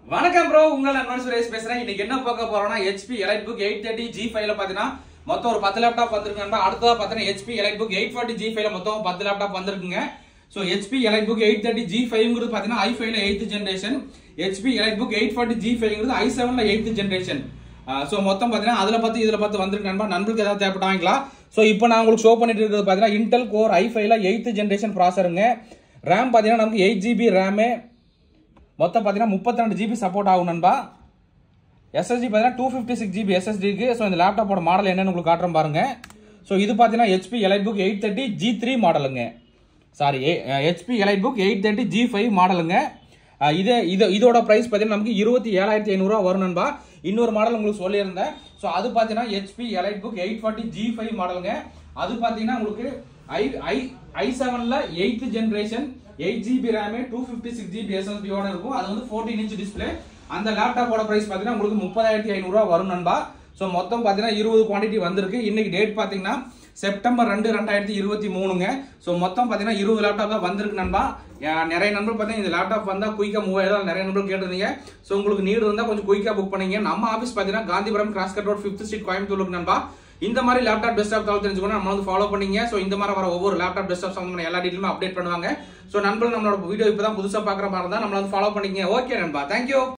வணக்கம் ப்ரோ உங்கள் நண்பன் சுரேஷ் பேசுறேன் இன்னைக்கு என்ன பார்க்க போறோம்னா HP elite book eight thirty G ஃபைவ்ல பாத்தீங்கன்னா மொத்தம் ஒரு பத்து லேப்டாப் வந்திருக்கு நண்பா அடுத்ததா பாத்தீங்கன்னா HP elite book eight forty G ஃபைவ்ல மொத்தம் பத்து லேப்டாப் வந்திருக்குங்க so HP elite book eight thirty G ஃபைவ்ங்கிறது பாத்தீங்கன்னா ஐ ஃபைவ்ல eighth generation HP elite book eight forty G ஃபைவ்ங்கிறது ஐ செவன்ல எயித் ஜென்ரேஷன் ஸோ மொத்தம் பாத்தீங்கன்னா அதுல பத்து இதுல பத்து வந்திருக்கு நண்பா நண்பர்களுக்கு ஏதாவது தேவைப்பட்ட வாங்கிக்கலாம் ஸோ இப்போ நான் உங்களுக்கு ஷோ பண்ணிட்டு இருக்கிறது பாத்தீங்கன்னா இன்டெல் கோர் ஐ ஃபைவ்ல எயித் ஜென்ரேஷன் ப்ராசருங்க ரேம் பாத்தீங்கன்னா நமக்கு எயிட் ஜிபி ரேமு மொத்தம் பார்த்தீங்கன்னா முப்பத்தி ரெண்டு ஜிபி சப்போர்ட் ஆகும் நண்பா எஸ்எஸ்டி பார்த்தீங்கன்னா டூ ஃபிஃப்டி சிக்ஸ் ஜிபி எஸ்எஸ்டிக்கு ஸோ இந்த லேப்டாப்போட மாடல் என்னன்னு உங்களுக்கு காட்டுறேன் பாருங்க ஸோ இது பார்த்தீங்கன்னா HP elite book eight thirty G three மாடலுங்க sorry HP elite book eight thirty G five மாடலுங்க அஹ் இது இது இதோட ப்ரைஸ் பார்த்தீங்கன்னா நமக்கு இருபத்தி ஏழாயிரத்தி ஐநூறுரூவா வரும் நண்பா இன்னொரு மாடல் உங்களுக்கு சொல்லியிருந்தேன் ஸோ அது பார்த்தீங்கன்னா HP elite book eight forty G five மாடலுங்க அது பார்த்தீங்கன்னா உங்களுக்கு ஐ ஐ ஐ செவனில் eighth generation eight GB RAM two fifty six GB எஸ்எஸ்டியோட இருக்கும் அது வந்து ஃபோர்டீன் இன்ச் டிஸ்பிளே அந்த லேப்டாப்போட பிரைஸ் பார்த்தீங்கன்னா உங்களுக்கு முப்பதாயிரத்தி ஐநூறுரூவா வரும் நண்பா ஸோ மொத்தம் பார்த்தீங்கன்னா இருபது குவான்டிட்டி வந்திருக்கு இன்னைக்கு டேட் பார்த்தீங்கன்னா செப்டம்பர் ரெண்டு ரெண்டாயிரத்தி இருபத்தி மூணுங்க ஸோ மொத்தம் பார்த்தீங்கன்னா இருபது லேப்டாப் தான் வந்திருக்கு நண்பா அஹ் நிறைய நண்பர் பார்த்தீங்கன்னா இந்த லேப்டாப் வந்தால் குயிக்காக மூவ் ஆயிடும் நிறைய நண்பர் கேட்டிருந்தீங்க ஸோ உங்களுக்கு நீடு இருந்தால் கொஞ்சம் குயிக்காக புக் பண்ணீங்க நம்ம ஆஃபீஸ் பார்த்தீங்கன்னா Gandhipuram cross cut road fifth street Coimbatore இருக்கு நண்பா இந்த மாதிரி லேப்டாப் டெஸ்க்டாப் தவிர தெரிஞ்சுக்கணும் நம்ம வந்து ஃபாலோ பண்ணீங்க ஸோ இந்த மாதிரி வர ஒவ்வொரு லேப்டாப் டெஸ்க்டாப் சம்பந்தமான எல்லா டீட்டெயிலுமே அப்டேட் பண்ணுவாங்க ஸோ நண்பர்கள் நம்மளோட வீடியோ இப்போ தான் புதுசாக பார்க்குற மாதிரி இருந்தால் நம்மள வந்து ஃபாலோ பண்ணிக்கங்க ஓகே நண்பா தேங்க்யூ